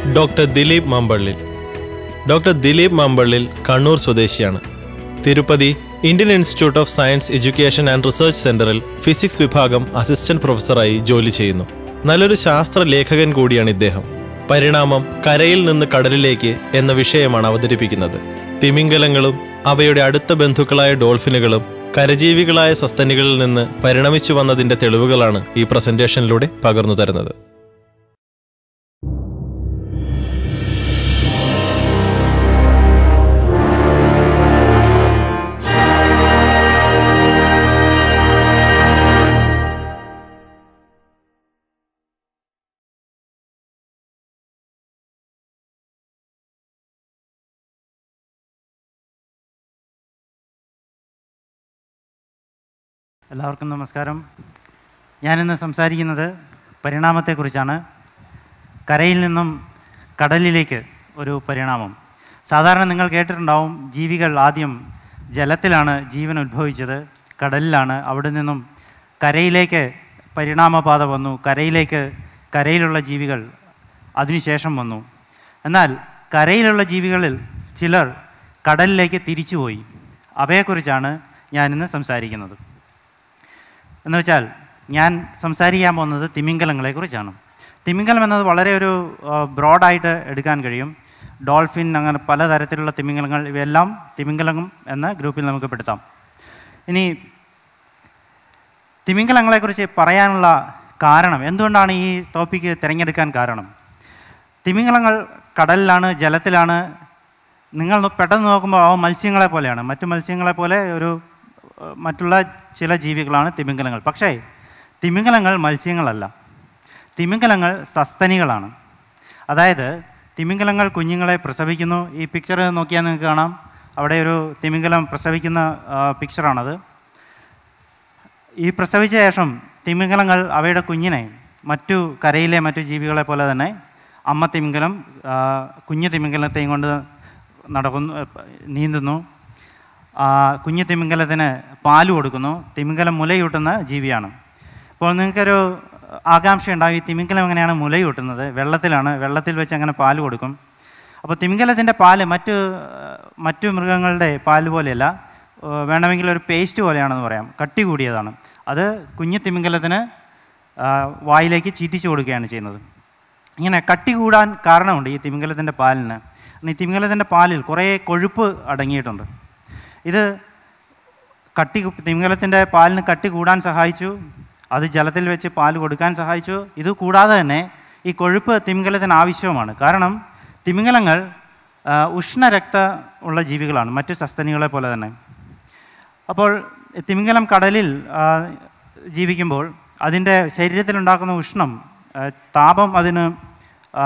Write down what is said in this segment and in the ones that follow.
doctor Dileep Mampallil doctor Dileep Mampallil Kannur സ്വദേശിയാണ് Tirupati Indian institute of science education and research സെന്ററിൽ physics വിഭാഗം assistant പ്രൊഫസറായി ജോലി ചെയ്യുന്നു നല്ലൊരു ശാസ്ത്ര ലേഖകൻ കൂടിയാണ് ഇദ്ദേഹം പരിണാമം കരയിൽ നിന്ന് കടലിലേക്ക് എന്ന വിഷയമാണ് അവതരിപ്പിക്കുന്നത് തിമിംഗലങ്ങളും അവയുടെ അടുത്ത ബന്ധുക്കളായ ഡോൾഫിനുകളും കരജീവികളായ സസ്തനികളിൽ നിന്ന് പരിണമിച്ചു വന്നതിന്റെ തെളിവുകളാണ് ഈ പ്രസന്റേഷനിലൂടെ പകർന്നു തരുന്നത് എല്ലാവർക്കും നമസ്കാരം ഞാനിന്ന് സംസാരിക്കുന്നത് പരിണാമത്തെക്കുറിച്ചാണ് കരയിൽ നിന്നും കടലിലേക്ക് ഒരു പരിണാമം സാധാരണ നിങ്ങൾ കേട്ടിട്ടുണ്ടാവും ജീവികൾ ആദ്യം ജലത്തിലാണ് ജീവൻ ഉത്ഭവിച്ചത് കടലിലാണ് അവിടെ നിന്നും കരയിലേക്ക് പരിണാമപാത വന്നു കരയിലേക്ക് കരയിലുള്ള ജീവികൾ അതിനുശേഷം വന്നു എന്നാൽ കരയിലുള്ള ജീവികളിൽ ചിലർ കടലിലേക്ക് തിരിച്ചുപോയി അവയെക്കുറിച്ചാണ് ഞാനിന്ന് സംസാരിക്കുന്നത് എന്ന് വെച്ചാൽ ഞാൻ സംസാരിക്കാൻ പോകുന്നത് തിമിംഗലങ്ങളെക്കുറിച്ചാണ് തിമിംഗലം എന്നത് വളരെ ഒരു ബ്രോഡായിട്ട് എടുക്കാൻ കഴിയും ഡോൾഫിൻ അങ്ങനെ പലതരത്തിലുള്ള തിമിംഗലങ്ങൾ ഇവയെല്ലാം തിമിംഗലം എന്ന ഗ്രൂപ്പിൽ നമുക്ക് പെടുത്താം ഇനി തിമിംഗലങ്ങളെക്കുറിച്ച് പറയാനുള്ള കാരണം എന്തുകൊണ്ടാണ് ഈ ടോപ്പിക്ക് തിരഞ്ഞെടുക്കാൻ കാരണം തിമിംഗലങ്ങൾ കടലിലാണ് ജലത്തിലാണ് നിങ്ങൾ നോ- പെട്ടെന്ന് നോക്കുമ്പോൾ അവ മത്സ്യങ്ങളെ പോലെയാണ് മറ്റു മത്സ്യങ്ങളെ പോലെ ഒരു ഏഹ്, മറ്റുള്ള ചില ജീവികളാണ് തിമിംഗലങ്ങൾ പക്ഷേ തിമിംഗലങ്ങൾ മത്സ്യങ്ങളല്ല തിമിംഗലങ്ങൾ സസ്തനികളാണ് അതായത് തിമിംഗലങ്ങൾ കുഞ്ഞുങ്ങളെ പ്രസവിക്കുന്നു ഈ പിക്ചർ നോക്കിയാൽ നിങ്ങൾക്ക് കാണാം അവിടെ ഒരു തിമിംഗലം പ്രസവിക്കുന്ന ആ, പിക്ചറാണത് ഈ പ്രസവിച്ച ശേഷം തിമിംഗലങ്ങൾ അവയുടെ കുഞ്ഞിനെ മറ്റു കരയിലെ മറ്റു ജീവികളെ പോലെ തന്നെ അമ്മ തിമിംഗലം ആ, കുഞ്ഞു തിമിംഗലത്തെയും കൊണ്ട് നടക്കുന്നു ഏ, നീന്തുന്നു ആ, കുഞ്ഞു തിമിംഗലത്തിന് പാല് കൊടുക്കുന്നു തിമിംഗലം മുലയൂട്ടുന്ന ജീവിയാണ് അപ്പോൾ നിങ്ങൾക്കൊരു ആകാംക്ഷ ഉണ്ടാവും ഈ തിമിംഗലം എങ്ങനെയാണ് മുലയൂട്ടുന്നത് വെള്ളത്തിലാണ് വെള്ളത്തിൽ വെച്ച് അങ്ങനെ പാല് കൊടുക്കും അപ്പോൾ തിമിംഗലത്തിൻ്റെ പാല് മറ്റ് മറ്റു മൃഗങ്ങളുടെ പാല് പോലെയല്ല ഏഹ് വേണമെങ്കിൽ ഒരു പേസ്റ്റ് പോലെയാണെന്ന് പറയാം കട്ടി കൂടിയതാണ് അത് കുഞ്ഞു തിമിംഗലത്തിന് ആ, വായിലേക്ക് ചീറ്റിച്ചു കൊടുക്കുകയാണ് ചെയ്യുന്നത് ഇങ്ങനെ കട്ടി കൂടാൻ കാരണമുണ്ട് ഈ തിമിംഗലത്തിൻ്റെ പാലിന് ഈ തിമിംഗലത്തിൻ്റെ പാലിൽ കുറേ കൊഴുപ്പ് അടങ്ങിയിട്ടുണ്ട് ഇത് കട്ടി തിമിംഗലത്തിൻ്റെ പാലിന് കട്ടി കൂടാൻ സഹായിച്ചു അത് ജലത്തിൽ വെച്ച് പാല് കൊടുക്കാൻ സഹായിച്ചു ഇത് കൂടാതെ തന്നെ ഈ കൊഴുപ്പ് തിമിംഗലത്തിന് ആവശ്യവുമാണ് കാരണം തിമിംഗലങ്ങൾ ആ, ഉഷ്ണരക്ത ഉള്ള ജീവികളാണ് മറ്റു സസ്തനികളെ പോലെ തന്നെ അപ്പോൾ തിമിംഗലം കടലിൽ ആ, ജീവിക്കുമ്പോൾ അതിൻ്റെ ശരീരത്തിലുണ്ടാക്കുന്ന ഉഷ്ണം ആ, താപം അതിന് ആ,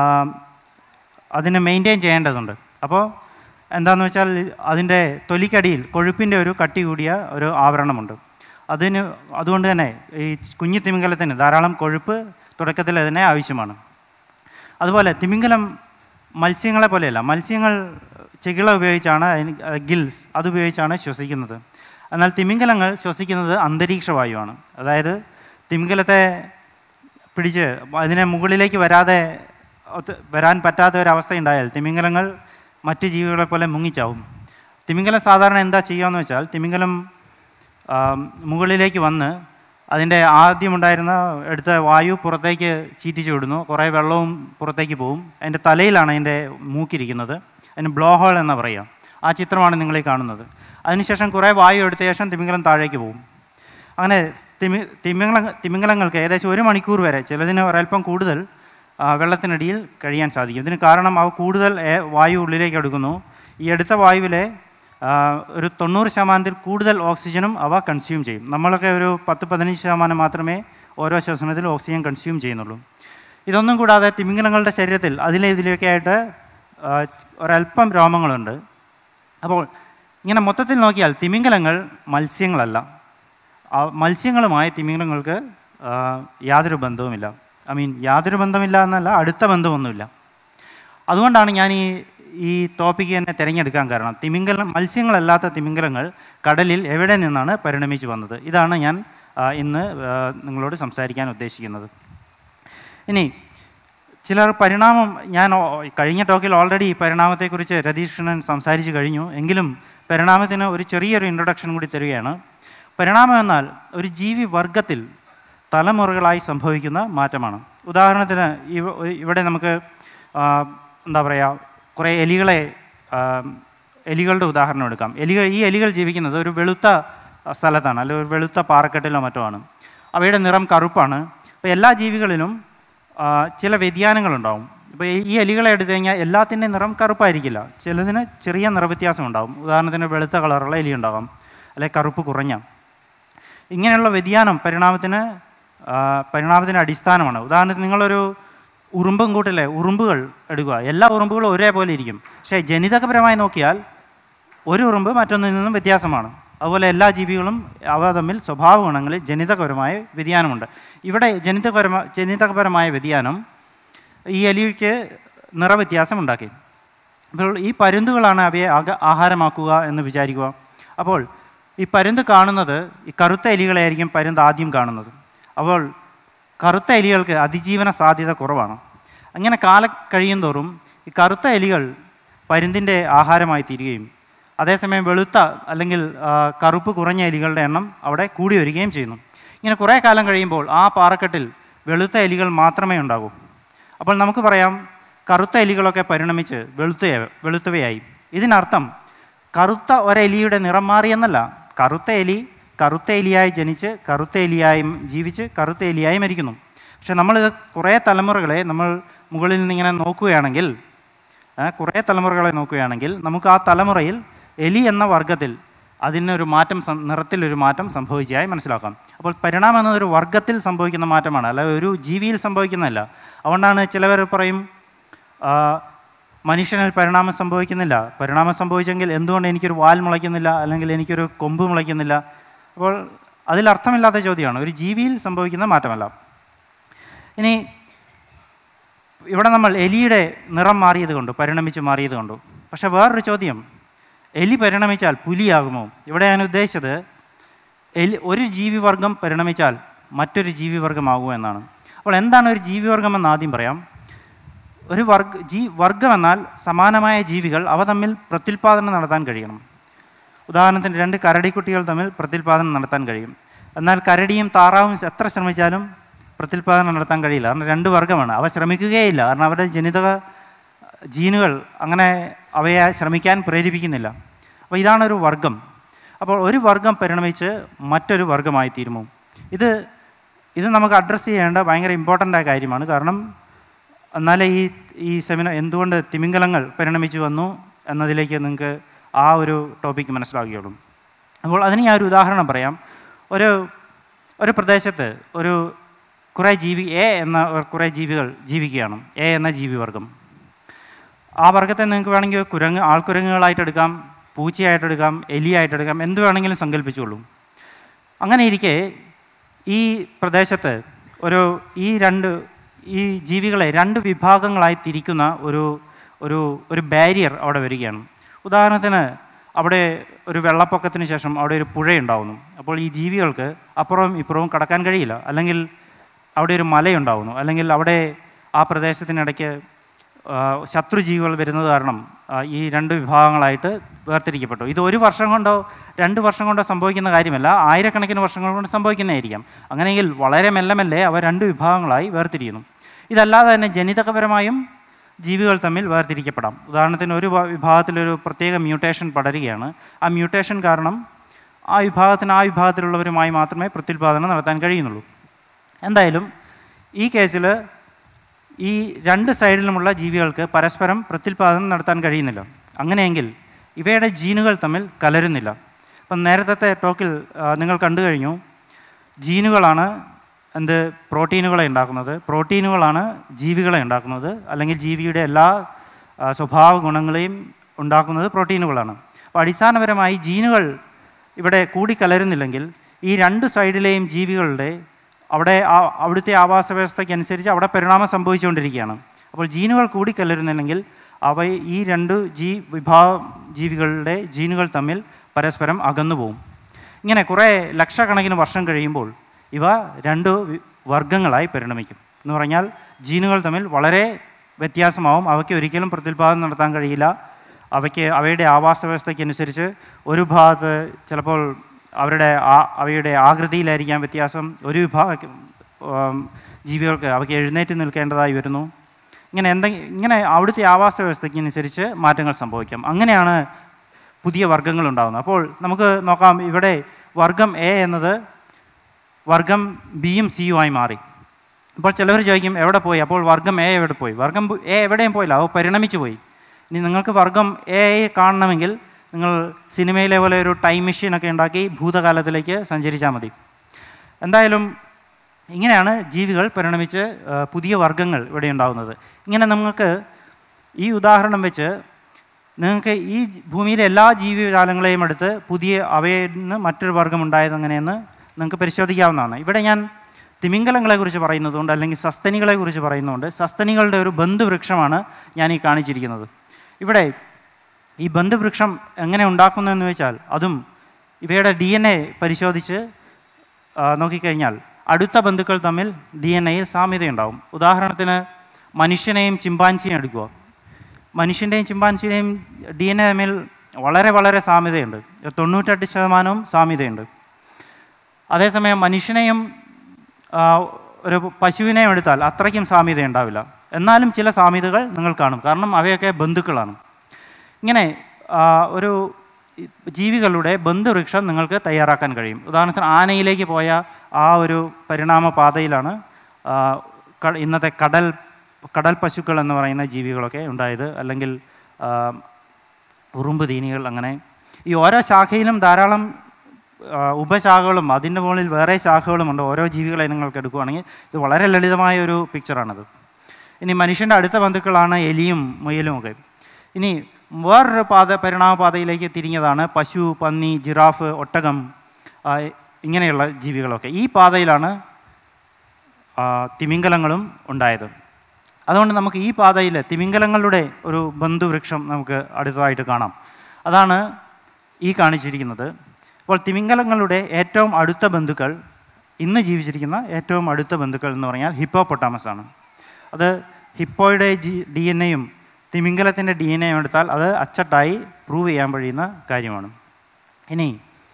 അതിനെ മെയിൻറ്റെയിൻ ചെയ്യേണ്ടതുണ്ട് അപ്പോൾ എന്താണെന്ന് വെച്ചാൽ അതിൻ്റെ തൊലിക്കടിയിൽ കൊഴുപ്പിൻ്റെ ഒരു കട്ടി കൂടിയ ഒരു ആവരണമുണ്ട് അതിന് അതുകൊണ്ട് തന്നെ ഈ കുഞ്ഞു തിമിംഗലത്തിന് ധാരാളം കൊഴുപ്പ് തുടക്കത്തിൽ അതിനെ ആവശ്യമാണ് അതുപോലെ തിമിംഗലം മത്സ്യങ്ങളെ പോലെയല്ല മത്സ്യങ്ങൾ ചെകിള ഉപയോഗിച്ചാണ് അതിന് ഗിൽസ് അതുപയോഗിച്ചാണ് ശ്വസിക്കുന്നത് എന്നാൽ തിമിംഗലങ്ങൾ ശ്വസിക്കുന്നത് അന്തരീക്ഷ വായുവാണ് അതായത് തിമിംഗലത്തെ പിടിച്ച് അതിനെ മുകളിലേക്ക് വരാതെ ഒത്ത് വരാൻ പറ്റാത്ത ഒരവസ്ഥ ഉണ്ടായാൽ തിമിംഗലങ്ങൾ മറ്റ് ജീവികളെ പോലെ മുങ്ങിച്ചാവും തിമിംഗലം സാധാരണ എന്താ ചെയ്യുകയെന്ന് വെച്ചാൽ തിമിംഗലം ആ, മുകളിലേക്ക് വന്ന് അതിൻ്റെ ആദ്യമുണ്ടായിരുന്ന എടുത്ത വായു പുറത്തേക്ക് ചീറ്റിച്ചു വിടുന്നു കുറേ വെള്ളവും പുറത്തേക്ക് പോകും അതിൻ്റെ തലയിലാണ് അതിൻ്റെ മൂക്കിരിക്കുന്നത് അതിന് ബ്ലോ ഹോൾ എന്ന് പറയുക ആ ചിത്രമാണ് നിങ്ങൾ ഈ കാണുന്നത് അതിനുശേഷം കുറേ വായു എടുത്ത ശേഷം തിമിംഗലം താഴേക്ക് പോകും അങ്ങനെ തിമി തിമിംഗല തിമിംഗലങ്ങൾക്ക് ഏകദേശം ഒരു മണിക്കൂർ വരെ ചിലതിന് ഒരല്പം കൂടുതൽ ആ, വെള്ളത്തിനടിയിൽ കഴിയാൻ സാധിക്കും ഇതിന് കാരണം അവ കൂടുതൽ എ- വായു ഉള്ളിലേക്ക് എടുക്കുന്നു ഈ എടുത്ത വായുവിലെ ആ, ഒരു തൊണ്ണൂറ് ശതമാനത്തിൽ കൂടുതൽ ഓക്സിജനും അവ കൺസ്യൂം ചെയ്യും നമ്മളൊക്കെ ഒരു പത്ത് പതിനഞ്ച് ശതമാനം മാത്രമേ ഓരോ ശ്വസനത്തിൽ ഓക്സിജൻ കൺസ്യൂം ചെയ്യുന്നുള്ളൂ ഇതൊന്നും കൂടാതെ തിമിംഗലങ്ങളുടെ ശരീരത്തിൽ അതിലെ ഇതിലൊക്കെ ആയിട്ട് ആ, ഒരല്പം രോമങ്ങളുണ്ട് അപ്പോൾ ഇങ്ങനെ മൊത്തത്തിൽ നോക്കിയാൽ തിമിംഗലങ്ങൾ മത്സ്യങ്ങളല്ല ആ മത്സ്യങ്ങളുമായി തിമിംഗലങ്ങൾക്ക് ആ, യാതൊരു ബന്ധവുമില്ല ഐ മീൻ യാതൊരു ബന്ധമില്ല എന്നല്ല അടുത്ത ബന്ധമൊന്നുമില്ല അതുകൊണ്ടാണ് ഞാൻ ഈ ഈ ടോപ്പിക്ക് തന്നെ തിരഞ്ഞെടുക്കാൻ കാരണം തിമിംഗലം മത്സ്യങ്ങളല്ലാത്ത തിമിംഗലങ്ങൾ കടലിൽ എവിടെ നിന്നാണ് പരിണമിച്ചു വന്നത് ഇതാണ് ഞാൻ ആ, ഇന്ന് ആ, നിങ്ങളോട് സംസാരിക്കാൻ ഉദ്ദേശിക്കുന്നത് ഇനി ചിലർ പരിണാമം ഞാൻ ഓ- കഴിഞ്ഞ ടോക്കിൽ ഓൾറെഡി പരിണാമത്തെക്കുറിച്ച് രതീഷ് കൃഷ്ണൻ സംസാരിച്ച് കഴിഞ്ഞു എങ്കിലും പരിണാമത്തിന് ഒരു ചെറിയൊരു ഇൻട്രൊഡക്ഷൻ കൂടി തരികയാണ് പരിണാമം എന്നാൽ ഒരു ജീവി വർഗത്തിൽ തലമുറകളായി സംഭവിക്കുന്ന മാറ്റമാണ് ഉദാഹരണത്തിന് ഇവ- ഇവിടെ നമുക്ക് ആ, എന്താ പറയുക കുറേ എലികളെ ആ, എലികളുടെ ഉദാഹരണം എടുക്കാം എലികൾ ഈ എലികൾ ജീവിക്കുന്നത് ഒരു വെളുത്ത സ്ഥലത്താണ് അല്ലെങ്കിൽ ഒരു വെളുത്ത പാറക്കെട്ടിലോ മറ്റോ ആണ് അവയുടെ നിറം കറുപ്പാണ് അപ്പോൾ എല്ലാ ജീവികളിലും ആ, ചില വ്യതിയാനങ്ങളുണ്ടാവും ഇപ്പോൾ ഈ എലികളെ എടുത്തു കഴിഞ്ഞാൽ എല്ലാത്തിൻ്റെയും നിറം കറുപ്പായിരിക്കില്ല ചിലതിന് ചെറിയ നിറവ്യത്യാസം ഉണ്ടാവും ഉദാഹരണത്തിന് വെളുത്ത കളറുള്ള എലി ഉണ്ടാകാം അല്ലെങ്കിൽ കറുപ്പ് കുറഞ്ഞ ഇങ്ങനെയുള്ള വ്യതിയാനം പരിണാമത്തിന് ആ, പരിണാമത്തിന് അടിസ്ഥാനമാണ് ഉദാഹരണത്തിന് നിങ്ങളൊരു ഉറുമ്പും കൂട്ടിലെ ഉറുമ്പുകൾ എടുക്കുക എല്ലാ ഉറുമ്പുകളും ഒരേപോലെ ഇരിക്കും പക്ഷേ ജനിതകപരമായി നോക്കിയാൽ ഒരു ഉറുമ്പ് മറ്റൊന്നിൽ നിന്നും വ്യത്യാസമാണ് അതുപോലെ എല്ലാ ജീവികളും അവ തമ്മിൽ സ്വഭാവ ഗുണങ്ങളിൽ ജനിതകപരമായ വ്യതിയാനമുണ്ട് ഇവിടെ ജനിതകപരമായ ജനിതകപരമായ വ്യതിയാനം ഈ എലിക്ക് നിറവ്യത്യാസം ഉണ്ടാക്കി അപ്പോൾ ഈ പരുന്തുകളാണ് അവയെ ആക ആഹാരമാക്കുക എന്ന് വിചാരിക്കുക അപ്പോൾ ഈ പരുന്ത് കാണുന്നത് ഈ കറുത്ത എലികളെയായിരിക്കും പരുന്ത് ആദ്യം കാണുന്നത് അപ്പോൾ കറുത്ത എലികൾക്ക് അതിജീവന സാധ്യത കുറവാണ് അങ്ങനെ കാലം കഴിയുന്തോറും ഈ കറുത്ത എലികൾ പരുന്തിൻ്റെ ആഹാരമായി തീരുകയും അതേസമയം വെളുത്ത അല്ലെങ്കിൽ ആ, കറുപ്പ് കുറഞ്ഞ എലികളുടെ എണ്ണം അവിടെ കൂടി വരികയും ചെയ്യുന്നു ഇങ്ങനെ കുറേ കാലം കഴിയുമ്പോൾ ആ പാറക്കെട്ടിൽ വെളുത്ത എലികൾ മാത്രമേ ഉണ്ടാകൂ അപ്പോൾ നമുക്ക് പറയാം കറുത്ത എലികളൊക്കെ പരിണമിച്ച് വെളുത്ത വെളുത്തവയായി ഇതിനർത്ഥം കറുത്ത ഒരെലിയുടെ നിറം മാറിയെന്നല്ല കറുത്ത എലി കറുത്ത എലിയായി ജനിച്ച് കറുത്ത എലിയായും ജീവിച്ച് കറുത്ത എലിയായി മരിക്കുന്നു പക്ഷെ നമ്മളിത് കുറേ തലമുറകളെ നമ്മൾ മുകളിൽ നിന്നിങ്ങനെ നോക്കുകയാണെങ്കിൽ ആ, കുറേ തലമുറകളെ നോക്കുകയാണെങ്കിൽ നമുക്ക് ആ തലമുറയിൽ എലി എന്ന വർഗത്തിൽ അതിനൊരു മാറ്റം സം- നിറത്തിലൊരു മാറ്റം സംഭവിച്ചതായി മനസ്സിലാക്കാം അപ്പോൾ പരിണാമം എന്നതൊരു വർഗത്തിൽ സംഭവിക്കുന്ന മാറ്റമാണ് അല്ല ഒരു ജീവിയിൽ സംഭവിക്കുന്നതല്ല അതുകൊണ്ടാണ് ചിലവർ പറയും ആ, മനുഷ്യനിൽ പരിണാമം സംഭവിക്കുന്നില്ല പരിണാമം സംഭവിച്ചെങ്കിൽ എന്തുകൊണ്ട് എനിക്കൊരു വാൽ മുളയ്ക്കുന്നില്ല അല്ലെങ്കിൽ എനിക്കൊരു കൊമ്പ് മുളയ്ക്കുന്നില്ല അപ്പോൾ അതിൽ അർത്ഥമില്ലാത്ത ചോദ്യമാണ് ഒരു ജീവിയിൽ സംഭവിക്കുന്ന മാറ്റമല്ല ഇനി ഇവിടെ നമ്മൾ എലിയുടെ നിറം മാറിയത് കൊണ്ടു പരിണമിച്ച് മാറിയത് കൊണ്ടു പക്ഷെ വേറൊരു ചോദ്യം എലി പരിണമിച്ചാൽ പുലിയാകുമോ ഇവിടെ ഞാൻ ഉദ്ദേശിച്ചത് എലി ഒരു ജീവിവർഗം പരിണമിച്ചാൽ മറ്റൊരു ജീവിവർഗമാകുമോ എന്നാണ് അപ്പോൾ എന്താണ് ഒരു ജീവിവർഗം എന്ന് ആദ്യം പറയാം ഒരു വർഗ ജീ വർഗം എന്നാൽ സമാനമായ ജീവികൾ അവ തമ്മിൽ പ്രത്യുൽപാദനം നടത്താൻ കഴിയണം ഉദാഹരണത്തിന് രണ്ട് കരടിക്കുട്ടികൾ തമ്മിൽ പ്രത്യുൽപാദനം നടത്താൻ കഴിയും എന്നാൽ കരടിയും താറാവും എത്ര ശ്രമിച്ചാലും പ്രത്യുൽപാദനം നടത്താൻ കഴിയില്ല കാരണം രണ്ട് വർഗ്ഗമാണ് അവ ശ്രമിക്കുകയില്ല കാരണം അവരുടെ ജനിതക ജീനുകൾ അങ്ങനെ അവയെ ശ്രമിക്കാൻ പ്രേരിപ്പിക്കുന്നില്ല അപ്പോൾ ഇതാണ് ഒരു വർഗം അപ്പോൾ ഒരു വർഗം പരിണമിച്ച് മറ്റൊരു വർഗമായി തീരുമോ ഇത് ഇത് നമുക്ക് അഡ്രസ്സ് ചെയ്യേണ്ട ഭയങ്കര ഇമ്പോർട്ടൻ്റ് ആയ കാര്യമാണ് കാരണം എന്നാലേ ഈ ഈ സെമിനാർ എന്തുകൊണ്ട് തിമിംഗലങ്ങൾ പരിണമിച്ചു വന്നു എന്നതിലേക്ക് നിങ്ങൾക്ക് ആ ഒരു ടോപ്പിക്ക് മനസ്സിലാവുകയുള്ളൂ അപ്പോൾ അതിന് ഞാൻ ഒരു ഉദാഹരണം പറയാം ഒരു ഒരു പ്രദേശത്ത് ഒരു കുറേ ജീവി എ എന്ന ഒരു കുറേ ജീവികൾ ജീവിക്കുകയാണ് എ എന്ന ജീവിവർഗം ആ വർഗത്തെ നിങ്ങൾക്ക് വേണമെങ്കിൽ കുരങ്ങ് ആൾക്കുരങ്ങുകളായിട്ട് എടുക്കാം പൂച്ചയായിട്ട് എടുക്കാം എലിയായിട്ട് എടുക്കാം എന്ത് വേണമെങ്കിലും സങ്കല്പിച്ചോളൂ അങ്ങനെ ഇരിക്കെ ഈ പ്രദേശത്ത് ഒരു ഈ രണ്ട് ഈ ജീവികളെ രണ്ട് വിഭാഗങ്ങളായി തിരിക്കുന്ന ഒരു ഒരു ഒരു ബാരിയർ അവിടെ വരികയാണ് ഉദാഹരണത്തിന് അവിടെ ഒരു വെള്ളപ്പൊക്കത്തിന് ശേഷം അവിടെ ഒരു പുഴയുണ്ടാവുന്നു അപ്പോൾ ഈ ജീവികൾക്ക് അപ്പുറവും ഇപ്പുറവും കടക്കാൻ കഴിയില്ല അല്ലെങ്കിൽ അവിടെ ഒരു മലയുണ്ടാവുന്നു അല്ലെങ്കിൽ അവിടെ ആ പ്രദേശത്തിനിടയ്ക്ക് ആ, ശത്രുജീവികൾ വരുന്നത് കാരണം ആ, ഈ രണ്ട് വിഭാഗങ്ങളായിട്ട് വേർതിരിക്കപ്പെട്ടു ഇത് ഒരു വർഷം കൊണ്ടോ രണ്ട് വർഷം കൊണ്ടോ സംഭവിക്കുന്ന കാര്യമല്ല ആയിരക്കണക്കിന് വർഷങ്ങൾ കൊണ്ട് സംഭവിക്കുന്നതായിരിക്കാം അങ്ങനെയെങ്കിൽ വളരെ മെല്ലെ മെല്ലെ അവ രണ്ട് വിഭാഗങ്ങളായി വേർതിരിയുന്നു ഇതല്ലാതെ തന്നെ ജനിതകപരമായും ജീവികൾ തമ്മിൽ വേർതിരിക്കപ്പെടാം ഉദാഹരണത്തിന് ഒരു വ- വിഭാഗത്തിലൊരു പ്രത്യേക മ്യൂട്ടേഷൻ പടരുകയാണ് ആ മ്യൂട്ടേഷൻ കാരണം ആ വിഭാഗത്തിന് ആ വിഭാഗത്തിലുള്ളവരുമായി മാത്രമേ പ്രത്യുൽപാദനം നടത്താൻ കഴിയുന്നുള്ളൂ എന്തായാലും ഈ കേസിൽ ഈ രണ്ട് സൈഡിലുമുള്ള ജീവികൾക്ക് പരസ്പരം പ്രത്യുൽപാദനം നടത്താൻ കഴിയുന്നില്ല അങ്ങനെയെങ്കിൽ ഇവയുടെ ജീനുകൾ തമ്മിൽ കലരുന്നില്ല അപ്പം നേരത്തെ ടോക്കിൽ ആ, നിങ്ങൾ കണ്ടു കഴിഞ്ഞു ജീനുകളാണ് എന്ത് പ്രോട്ടീനുകളെ ഉണ്ടാക്കുന്നത് പ്രോട്ടീനുകളാണ് ജീവികളെ ഉണ്ടാക്കുന്നത് അല്ലെങ്കിൽ ജീവിയുടെ എല്ലാ ആ, സ്വഭാവ ഗുണങ്ങളെയും ഉണ്ടാക്കുന്നത് പ്രോട്ടീനുകളാണ് അപ്പോൾ അടിസ്ഥാനപരമായി ജീനുകൾ ഇവിടെ കൂടിക്കലരുന്നില്ലെങ്കിൽ ഈ രണ്ട് സൈഡിലെയും ജീവികളുടെ അവിടെ ആ- അവിടുത്തെ ആവാസ വ്യവസ്ഥയ്ക്കനുസരിച്ച് അവിടെ പരിണാമം സംഭവിച്ചുകൊണ്ടിരിക്കുകയാണ് അപ്പോൾ ജീനുകൾ കൂടിക്കലരുന്നില്ലെങ്കിൽ അവ ഈ രണ്ട് ജീ വിഭാഗ ജീവികളുടെ ജീനുകൾ തമ്മിൽ പരസ്പരം അകന്നു പോകും ഇങ്ങനെ കുറേ ലക്ഷക്കണക്കിന് വർഷം കഴിയുമ്പോൾ ഇവ രണ്ട് വി- വർഗങ്ങളായി പരിണമിക്കും എന്ന് പറഞ്ഞാൽ ജീനുകൾ തമ്മിൽ വളരെ വ്യത്യാസമാവും അവയ്ക്ക് ഒരിക്കലും പ്രത്യുൽപാദനം നടത്താൻ കഴിയില്ല അവയ്ക്ക് അവയുടെ ആവാസ വ്യവസ്ഥയ്ക്കനുസരിച്ച് ഒരു ഭാഗത്ത് ചിലപ്പോൾ അവരുടെ ആ- അവയുടെ ആകൃതിയിലായിരിക്കാം വ്യത്യാസം ഒരു വിഭാഗം ഉം, ജീവികൾക്ക് അവയ്ക്ക് എഴുന്നേറ്റ് നിൽക്കേണ്ടതായി വരുന്നു ഇങ്ങനെ എന്തെങ്കിലും ഇങ്ങനെ അവിടുത്തെ ആവാസ വ്യവസ്ഥയ്ക്കനുസരിച്ച് മാറ്റങ്ങൾ സംഭവിക്കാം അങ്ങനെയാണ് പുതിയ വർഗ്ഗങ്ങൾ ഉണ്ടാകുന്നത് അപ്പോൾ നമുക്ക് നോക്കാം ഇവിടെ വർഗം എ എന്നത് വർഗം ബിയും സിയുമായി മാറി അപ്പോൾ ചിലവർ ചോദിക്കും എവിടെ പോയി അപ്പോൾ വർഗം എ എവിടെ പോയി വർഗം എ എവിടെയും പോയില്ല അത് പരിണമിച്ചു പോയി ഇനി നിങ്ങൾക്ക് വർഗം എ കാണണമെങ്കിൽ നിങ്ങൾ സിനിമയിലെ പോലെ ഒരു ടൈം മെഷീനൊക്കെ ഉണ്ടാക്കി ഭൂതകാലത്തിലേക്ക് സഞ്ചരിച്ചാൽ മതി എന്തായാലും ഇങ്ങനെയാണ് ജീവികൾ പരിണമിച്ച് ആ, പുതിയ വർഗ്ഗങ്ങൾ ഇവിടെ ഉണ്ടാകുന്നത് ഇങ്ങനെ നിങ്ങൾക്ക് ഈ ഉദാഹരണം വെച്ച് നിങ്ങൾക്ക് ഈ ഭൂമിയിലെ എല്ലാ ജീവജാലങ്ങളെയും എടുത്ത് പുതിയ അവയിൽ നിന്ന് മറ്റൊരു വർഗ്ഗം ഉണ്ടായത് എങ്ങനെയെന്ന് നിങ്ങൾക്ക് പരിശോധിക്കാവുന്നതാണ് ഇവിടെ ഞാൻ തിമിംഗലങ്ങളെ കുറിച്ച് പറയുന്നതുകൊണ്ട് അല്ലെങ്കിൽ സസ്തനികളെ കുറിച്ച് പറയുന്നതുകൊണ്ട് സസ്തനികളുടെ ഒരു ബന്ധുവൃക്ഷമാണ് ഞാൻ ഈ കാണിച്ചിരിക്കുന്നത് ഇവിടെ ഈ ബന്ധുവൃക്ഷം എങ്ങനെ ഉണ്ടാക്കുന്നു എന്ന് വെച്ചാൽ അതും ഇവയുടെ ഡി എൻ എ പരിശോധിച്ച് ആ, നോക്കിക്കഴിഞ്ഞാൽ അടുത്ത ബന്ധുക്കൾ തമ്മിൽ ഡി എൻ എയിൽ സാമ്യതയുണ്ടാവും ഉദാഹരണത്തിന് മനുഷ്യനെയും ചിമ്പാൻസിയും എടുക്കുക മനുഷ്യൻ്റെയും ചിമ്പാൻസിയുടെയും ഡി എൻ എ തമ്മിൽ വളരെ വളരെ സാമ്യതയുണ്ട് തൊണ്ണൂറ്റെട്ട് ശതമാനവും സാമ്യതയുണ്ട് അതേസമയം മനുഷ്യനെയും ആ, ഒരു പശുവിനെയും എടുത്താൽ അത്രയ്ക്കും സാമ്യത ഉണ്ടാവില്ല എന്നാലും ചില സാമ്യതകൾ നിങ്ങൾ കാണും കാരണം അവയൊക്കെ ബന്ധുക്കളാണ് ഇങ്ങനെ ആ, ഒരു ജീവികളുടെ ബന്ധുവൃക്ഷം നിങ്ങൾക്ക് തയ്യാറാക്കാൻ കഴിയും ഉദാഹരണത്തിന് ആനയിലേക്ക് പോയ ആ ഒരു പരിണാമ പാതയിലാണ് ആ, ക- ഇന്നത്തെ കടൽ കടൽ പശുക്കൾ എന്ന് പറയുന്ന ജീവികളൊക്കെ ഉണ്ടായത് അല്ലെങ്കിൽ ആ, ഉറുമ്പ് തീനികൾ അങ്ങനെ ഈ ഓരോ ശാഖയിലും ധാരാളം ആ, ഉപശാഖകളും അതിൻ്റെ മുകളിൽ വേറെ ശാഖകളുമുണ്ട് ഓരോ ജീവികളെ നിങ്ങൾക്ക് എടുക്കുകയാണെങ്കിൽ ഇത് വളരെ ലളിതമായ ഒരു പിക്ചറാണത് ഇനി മനുഷ്യൻ്റെ അടുത്ത ബന്ധുക്കളാണ് എലിയും മുയലും ഒക്കെ ഇനി വേറൊരു പാത പരിണാമ പാതയിലേക്ക് തിരിഞ്ഞതാണ് പശു പന്നി ജിറാഫ് ഒട്ടകം ആ, ഇങ്ങനെയുള്ള ജീവികളൊക്കെ ഈ പാതയിലാണ് ആ, തിമിംഗലങ്ങളും ഉണ്ടായത് അതുകൊണ്ട് നമുക്ക് ഈ പാതയിൽ തിമിംഗലങ്ങളുടെ ഒരു ബന്ധുവൃക്ഷം നമുക്ക് അടുത്തതായിട്ട് കാണാം അതാണ് ഈ കാണിച്ചിരിക്കുന്നത് അപ്പോൾ തിമിംഗലങ്ങളുടെ ഏറ്റവും അടുത്ത ബന്ധുക്കൾ ഇന്ന് ജീവിച്ചിരിക്കുന്ന ഏറ്റവും അടുത്ത ബന്ധുക്കൾ എന്ന് പറഞ്ഞാൽ ഹിപ്പോപ്പൊട്ടാമസ് ആണ് അത് ഹിപ്പോയുടെ ജി ഡി എൻ എയും തിമിംഗലത്തിൻ്റെ ഡി എൻ എയും എടുത്താൽ അത് അച്ചട്ടായി പ്രൂവ് ചെയ്യാൻ കഴിയുന്ന കാര്യമാണ് ഇനി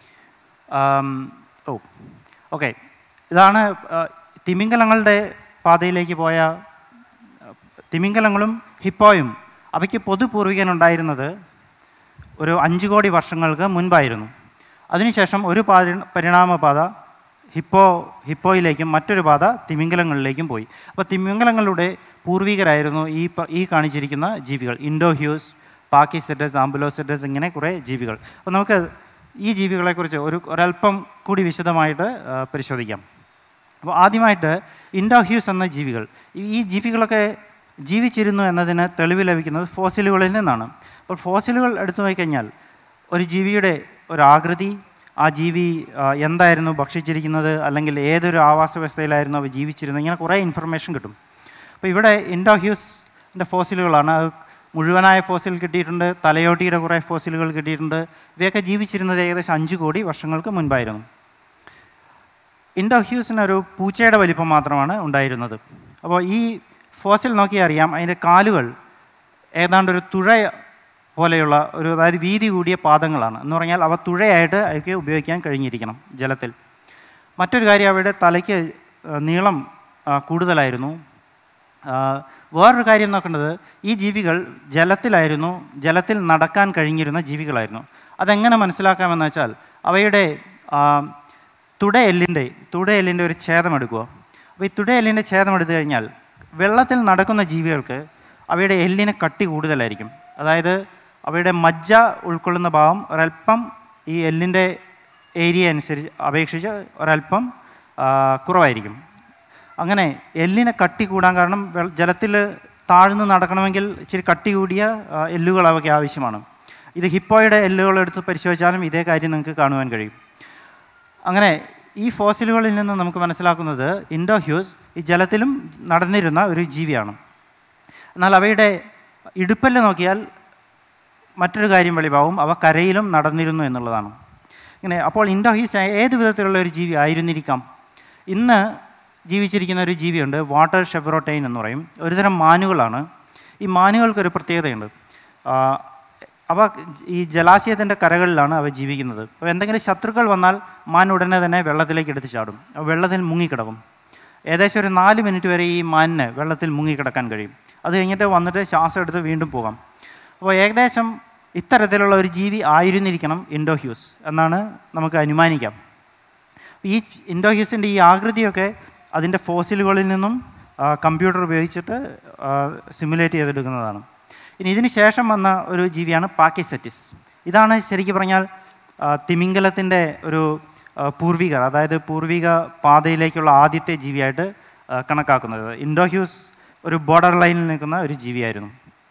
ആം, ഓ ഓക്കെ ഇതാണ് ആ, തിമിംഗലങ്ങളുടെ പാതയിലേക്ക് പോയ ആ, തിമിംഗലങ്ങളും ഹിപ്പോയും അവയ്ക്ക് പൊതുപൂർവികനുണ്ടായിരുന്നത് ഒരു അഞ്ച് കോടി വർഷങ്ങൾക്ക് മുൻപായിരുന്നു അതിനുശേഷം ഒരു പാരി- പരിണാമ പാത ഹിപ്പോ ഹിപ്പോയിലേക്കും മറ്റൊരു പാത തിമിംഗലങ്ങളിലേക്കും പോയി അപ്പോൾ തിമിംഗലങ്ങളുടെ പൂർവികരായിരുന്നു ഈ പ- ഈ കാണിച്ചിരിക്കുന്ന ജീവികൾ ഇൻഡോഹ്യൂസ് പാക്കിസെറ്റസ് ആംബുലോസെറ്റസ് ഇങ്ങനെ കുറേ ജീവികൾ അപ്പോൾ നമുക്ക് ഈ ജീവികളെക്കുറിച്ച് ഒരു ഒരല്പം കൂടി വിശദമായിട്ട് ആ, പരിശോധിക്കാം അപ്പോൾ ആദ്യമായിട്ട് ഇൻഡോഹ്യൂസ് എന്ന ജീവികൾ ഈ- ഈ ജീവികളൊക്കെ ജീവിച്ചിരുന്നു എന്നതിന് തെളിവ് ലഭിക്കുന്നത് ഫോസിലുകളിൽ നിന്നാണ് അപ്പോൾ ഫോസിലുകൾ എടുത്തു നോക്കിക്കഴിഞ്ഞാൽ ഒരു ജീവിയുടെ ഒരു ആകൃതി ആ ജീവി ആ, എന്തായിരുന്നു ഭക്ഷിച്ചിരിക്കുന്നത് അല്ലെങ്കിൽ ഏതൊരു ആവാസ വ്യവസ്ഥയിലായിരുന്നു അവ ജീവിച്ചിരുന്നത് ഇങ്ങനെ കുറേ ഇൻഫർമേഷൻ കിട്ടും അപ്പോൾ ഇവിടെ ഇൻഡോഹ്യൂസിൻ്റെ ഫോസിലുകളാണ് അത് മുഴുവനായ ഫോസിൽ കിട്ടിയിട്ടുണ്ട് തലയോട്ടിയുടെ കുറേ ഫോസിലുകൾ കിട്ടിയിട്ടുണ്ട് ഇവയൊക്കെ ജീവിച്ചിരുന്നത് ഏകദേശം അഞ്ച് കോടി വർഷങ്ങൾക്ക് മുൻപായിരുന്നു ഇൻഡോഹ്യൂസിന് ഒരു പൂച്ചയുടെ വലിപ്പം മാത്രമാണ് ഉണ്ടായിരുന്നത് അപ്പോൾ ഈ ഫോസിൽ നോക്കിയാൽ അറിയാം അതിൻ്റെ കാലുകൾ ഏതാണ്ട് ഒരു തുഴ പോലെയുള്ള ഒരു അതായത് വീതി കൂടിയ പാദങ്ങളാണ് എന്ന് പറഞ്ഞാൽ അവ തുഴയായിട്ട് അവയ്ക്ക് ഉപയോഗിക്കാൻ കഴിഞ്ഞിരിക്കണം ജലത്തിൽ മറ്റൊരു കാര്യം അവയുടെ തലയ്ക്ക് ആ, നീളം ആ, കൂടുതലായിരുന്നു ആ, വേറൊരു കാര്യം നോക്കേണ്ടത് ഈ ജീവികൾ ജലത്തിലായിരുന്നു ജലത്തിൽ നടക്കാൻ കഴിഞ്ഞിരുന്ന ജീവികളായിരുന്നു അതെങ്ങനെ മനസ്സിലാക്കാമെന്ന് വെച്ചാൽ അവയുടെ ആ, തുടയെല്ലിൻ്റെ തുടയെല്ലിൻ്റെ ഒരു ഛേദം എടുക്കുക അപ്പോൾ ഈ തുടയെല്ലിൻ്റെ ഛേദം എടുത്തു കഴിഞ്ഞാൽ വെള്ളത്തിൽ നടക്കുന്ന ജീവികൾക്ക് അവയുടെ എല്ലിന് കട്ടി കൂടുതലായിരിക്കും അതായത് അവയുടെ മജ്ജ ഉൾക്കൊള്ളുന്ന ഭാഗം ഒരല്പം ഈ എല്ലിൻ്റെ ഏരിയ അനുസരിച്ച് അപേക്ഷിച്ച് ഒരല്പം ആ, കുറവായിരിക്കും അങ്ങനെ എല്ലിനെ കട്ടി കൂടാൻ കാരണം ജലത്തിൽ താഴ്ന്ന് നടക്കണമെങ്കിൽ ഇച്ചിരി കട്ടി കൂടിയ ആ, എല്ലുകൾ അവയ്ക്ക് ആവശ്യമാണ് ഇത് ഹിപ്പോയുടെ എല്ലുകൾ എടുത്ത് പരിശോധിച്ചാലും ഇതേ കാര്യം നിങ്ങൾക്ക് കാണുവാൻ കഴിയും അങ്ങനെ ഈ ഫോസിലുകളിൽ നിന്ന് നമുക്ക് മനസ്സിലാക്കുന്നത് ഇൻഡോഹ്യൂസ് ഈ ജലത്തിലും നടന്നിരുന്ന ഒരു ജീവിയാണ് എന്നാൽ അവയുടെ ഇടുപ്പല്ല് നോക്കിയാൽ മറ്റൊരു കാര്യം വെളിവാകും അവ കരയിലും നടന്നിരുന്നു എന്നുള്ളതാണ് ഇങ്ങനെ അപ്പോൾ ഇൻഡോഹ്യൂസ് ഏത് വിധത്തിലുള്ള ഒരു ജീവി ആയിരുന്നിരിക്കാം ഇന്ന് ജീവിച്ചിരിക്കുന്ന ഒരു ജീവിയുണ്ട് വാട്ടർ ഷെവറോട്ടൈൻ എന്ന് പറയും ഒരുതരം മാനുകളാണ് ഈ മാനുകൾക്കൊരു പ്രത്യേകതയുണ്ട് ആ, അവ ഈ ജലാശയത്തിൻ്റെ കരകളിലാണ് അവ ജീവിക്കുന്നത് അപ്പോൾ എന്തെങ്കിലും ശത്രുക്കൾ വന്നാൽ മാൻ ഉടനെ തന്നെ വെള്ളത്തിലേക്ക് എടുത്ത് ചാടും അവ വെള്ളത്തിൽ മുങ്ങിക്കിടക്കും ഏകദേശം ഒരു നാല് മിനിറ്റ് വരെ ഈ മാനിന് വെള്ളത്തിൽ മുങ്ങിക്കിടക്കാൻ കഴിയും അത് കഴിഞ്ഞിട്ട് വന്നിട്ട് ശ്വാസം എടുത്ത് വീണ്ടും പോകാം അപ്പോൾ ഏകദേശം ഇത്തരത്തിലുള്ള ഒരു ജീവി ആയിരുന്നിരിക്കണം ഇൻഡോഹ്യൂസ് എന്നാണ് നമുക്ക് അനുമാനിക്കാം ഈ ഇൻഡോഹ്യൂസിൻ്റെ ഈ ആകൃതിയൊക്കെ അതിൻ്റെ ഫോസിലുകളിൽ നിന്നും കമ്പ്യൂട്ടർ ഉപയോഗിച്ചിട്ട് സിമുലേറ്റ് ചെയ്തെടുക്കുന്നതാണ് ഇനി ഇതിന് ശേഷം വന്ന ഒരു ജീവിയാണ് പാക്കിസെറ്റിസ് ഇതാണ് ശരിക്കും പറഞ്ഞാൽ ആ, തിമിംഗലത്തിൻ്റെ ഒരു ആ, പൂർവികർ അതായത് പൂർവിക പാതയിലേക്കുള്ള ആദ്യത്തെ ജീവിയായിട്ട് ആ, കണക്കാക്കുന്നത് ഇൻഡോഹ്യൂസ് ഒരു ബോർഡർ ലൈനിൽ നിൽക്കുന്ന ഒരു ജീവിയായിരുന്നു